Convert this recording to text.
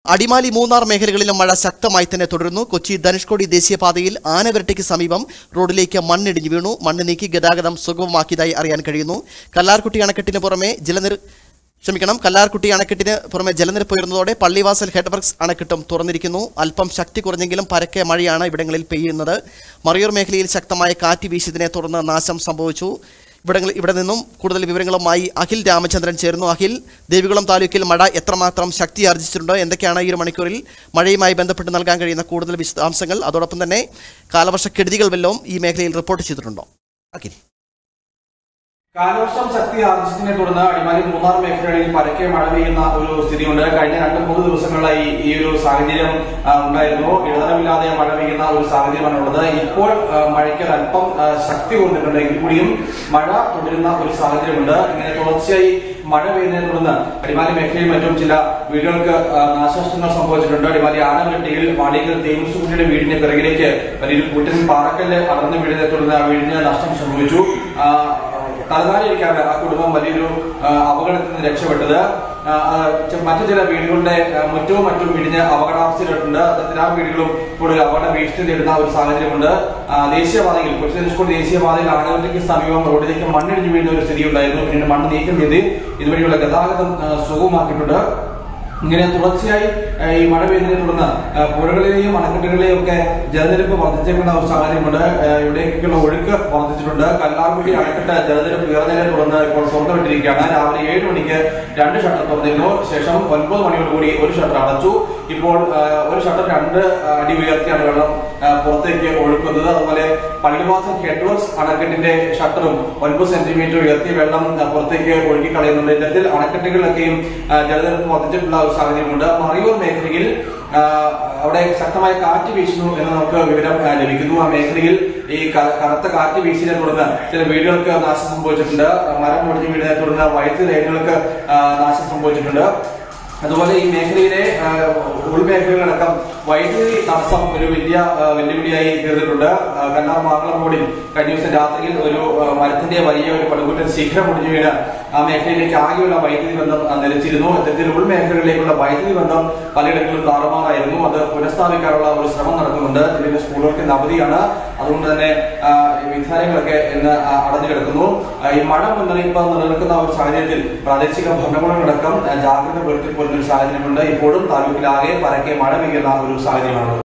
അടിമാലി മൂന്നാർ മേഖലകളിലും മഴ ശക്തമായി തന്നെ തുടരുന്നു കൊച്ചി ധനുഷ്കോടി ദേശീയപാതയിൽ ആനവിരട്ടിക്ക് സമീപം റോഡിലേക്ക് മണ്ണിടിഞ്ഞു വീണു മണ്ണ് നീക്കി ഗതാഗതം സുഗമമാക്കിയതായി അറിയാൻ കഴിയുന്നു കല്ലാർകുട്ടി അണക്കെട്ടിന് പുറമെ ജലനിർ ക്ഷമിക്കണം കല്ലാർകുട്ടി അണക്കെട്ടിന് പുറമെ ജലനിരപ്പ് ഉയർന്നതോടെ പള്ളിവാസൽ ഹെഡ്വർക്സ് അണക്കെട്ടും തുറന്നിരിക്കുന്നു അല്പം ശക്തി കുറഞ്ഞെങ്കിലും പരക്കെ മഴയാണ് ഇവിടങ്ങളിൽ പെയ്യുന്നത് മറയൂർ മേഖലയിൽ ശക്തമായ കാറ്റ് വീശിയതിനെ തുടർന്ന് നാശം സംഭവിച്ചു ഇവിടങ്ങളിൽ ഇവിടെ നിന്നും കൂടുതൽ വിവരങ്ങളുമായി അഖിൽ രാമചന്ദ്രൻ ചേരുന്നു അഖിൽ ദേവികുളം താലൂക്കിൽ മഴ എത്രമാത്രം ശക്തി ആർജിച്ചിട്ടുണ്ട് എന്തൊക്കെയാണ് ഈ ഒരു മണിക്കൂറിൽ മഴയുമായി ബന്ധപ്പെട്ട് നൽകാൻ കഴിയുന്ന കൂടുതൽ വിശദാംശങ്ങൾ അതോടൊപ്പം തന്നെ കാലവർഷക്കെടുതികൾ വല്ലതും ഈ മേഖലയിൽ റിപ്പോർട്ട് ചെയ്തിട്ടുണ്ടോ അഖിൽ കാലവർഷം ശക്തി ആർജിച്ചതിനെ തുടർന്ന് അടിമാലി മൂന്നാർ മേഖലകളിൽ പരക്കെ മഴ പെയ്യുന്ന ഒരു സ്ഥിതിയുണ്ട് കഴിഞ്ഞ രണ്ട് മൂന്ന് ദിവസങ്ങളായി ഈ ഒരു സാഹചര്യം ആ, ഉണ്ടായിരുന്നു ഇടതരമില്ലാതെ മഴ പെയ്യുന്ന ഒരു സാഹചര്യമാണ് ഉള്ളത് ഇപ്പോൾ ആ, മഴയ്ക്ക് അല്പം ആ, ശക്തി കുറഞ്ഞിട്ടുണ്ട് എങ്കിൽ കൂടിയും മഴ തുടരുന്ന ഒരു സാഹചര്യമുണ്ട് ഇങ്ങനെ തുടർച്ചയായി മഴ പെയ്യുന്നതിനെ തുടർന്ന് അടിമാലി മേഖലയിൽ മറ്റും ചില വീടുകൾക്ക് ആ, നാശനഷ്ടങ്ങൾ സംഭവിച്ചിട്ടുണ്ട് അടിമാലി ആനവെട്ടിയിൽ വാടിക്കൽ തേമുസുകുട്ടിയുടെ വീടിന്റെ പിറകിലേക്ക് വലിയൊരു കൂറ്റൻ പാറക്കല്ല് അടർന്നു വീഴുന്നതിനെ തുടർന്ന് ആ വീടിന് നഷ്ടം സംഭവിച്ചു ആ, തലനാരിക്കാണ് ആ കുടുംബം വലിയൊരു ആ, അപകടത്തിൽ നിന്ന് രക്ഷപ്പെട്ടത് ആ, ആ, ചെ- മറ്റു ചില വീടുകളുടെ ആ, മുറ്റവും മറ്റും ഇടിഞ്ഞ് അപകടാവസ്ഥയിലിട്ടുണ്ട് അത്തരത്തിൽ ആ വീടുകളും കൂടുതൽ അപകട ഭീഷണി നേരിടുന്ന ഒരു സാഹചര്യമുണ്ട് ആ, ദേശീയപാതയിൽ കൊച്ചി ധനുഷ്കോടി ദേശീയപാതയിൽ ആനകൾക്ക് സമീപം റോഡിലേക്ക് മണ്ണിടിഞ്ഞു വീഴുന്ന ഒരു സ്ഥിതി ഉണ്ടായിരുന്നു പിന്നീട് മണ്ണ് നീക്കം ചെയ്ത് ഇതുവഴിയുള്ള ഗതാഗതം ആ, സുഗമമാക്കിയിട്ടുണ്ട് ഇങ്ങനെ തുടർച്ചയായി ആ, ഈ മഴ പെയ്തതിനെ തുടർന്ന് ആ, പുഴകളിലെയും അണക്കെട്ടുകളിലെയും ഒക്കെ ജലനിരപ്പ് വർദ്ധിച്ചേക്കുന്ന ഒരു സാഹചര്യമുണ്ട് ആ, ഇവിടേക്കുള്ള ഒഴുക്ക് വർദ്ധിച്ചിട്ടുണ്ട് കല്ലാർകുട്ടി അണക്കെട്ട് ജലനിരപ്പ് ഉയർന്നതിനെ തുടർന്ന് ഇപ്പോൾ തുറന്നുവിട്ടിരിക്കുകയാണ് രാവിലെ ഏഴ് മണിക്ക് രണ്ട് ഷട്ടർ തുറന്നിരുന്നു ശേഷം ഒൻപത് മണിയോടുകൂടി ഒരു ഷട്ടർ അടച്ചു ഇപ്പോൾ ആ, ഒരു ഷട്ടർ രണ്ട് അടി ഉയർത്തിയാണ് വെള്ളം ആ, പുറത്തേക്ക് ഒഴുക്കുന്നത് അതുപോലെ പള്ളിവാസം ഹെഡ്വർക്സ് അണക്കെട്ടിന്റെ ഷട്ടറും ഒൻപത് സെന്റിമീറ്റർ ഉയർത്തി വെള്ളം ആ, പുറത്തേക്ക് ഒഴുകി കളയുന്നുണ്ട് ഇത്തരത്തിൽ അണക്കെട്ടുകളിലൊക്കെയും ആ, ജലനിരപ്പ് വർദ്ധിച്ചിട്ടുള്ള ഒരു സാഹചര്യമുണ്ട് മറയൂർ മേഖലയിൽ ആ, അവിടെ ശക്തമായ കാറ്റ് വീശുന്നു എന്ന് നമുക്ക് വിവരം ആ, ലഭിക്കുന്നു ആ മേഖലയിൽ ഈ ക- കനത്ത കാറ്റ് വീശിനെ തുടർന്ന് ചില വീടുകൾക്ക് നാശം സംഭവിച്ചിട്ടുണ്ട് മരം മുടിഞ്ഞ് വീടിനെ തുടർന്ന് വൈദ്യുതി ലൈനുകൾക്ക് ആ, നാശം സംഭവിച്ചിട്ടുണ്ട് അതുപോലെ ഈ മേഖലയിലെ ആ, ഉൾമേഖലകളടക്കം വൈദ്യുതി തടസ്സം ഒരു വലിയ ആ, വെല്ലുവിളിയായി തീർന്നിട്ടുണ്ട് ആ, കണ്ണാർ മാങ്ങളം റോഡിൽ കഴിഞ്ഞ ദിവസം രാത്രിയിൽ ഒരു ആ, മരത്തിന്റെ വലിയ ഒരു പടുകൂറ്റൻ ശിഖരം മുടിഞ്ഞു വീണ് ആ മേഖലയിലേക്ക് ആകെയുള്ള വൈദ്യുതി ബന്ധം ആ, നിലച്ചിരുന്നു ഇത്തരത്തിൽ ഉൾമേഖലകളിലേക്കുള്ള വൈദ്യുതി ബന്ധം പലയിടങ്ങളിലും താറുമാറായിരുന്നു അത് പുനഃസ്ഥാപിക്കാനുള്ള ഒരു ശ്രമം നടക്കുന്നുണ്ട് ജില്ലയിലെ സ്കൂളുകൾക്ക് ഇന്ന് അവധിയാണ് അതുകൊണ്ട് തന്നെ ആ, ഈ വിദ്യാലയങ്ങളൊക്കെ ഇന്ന് ആ, അടഞ്ഞു കിടക്കുന്നു ആ, ഈ മഴ മുന്നറിയിപ്പ് നിലനിൽക്കുന്ന ഒരു സാഹചര്യത്തിൽ പ്രാദേശിക ഭരണകൂടങ്ങളടക്കം ആ, ജാഗ്രത പുലർത്തിപ്പോരുന്ന ഒരു സാഹചര്യമുണ്ട് ഇപ്പോഴും താലൂക്കിലാകെ പരക്കെ മഴ പെയ്യുന്ന ഒരു സാഹചര്യമാണ്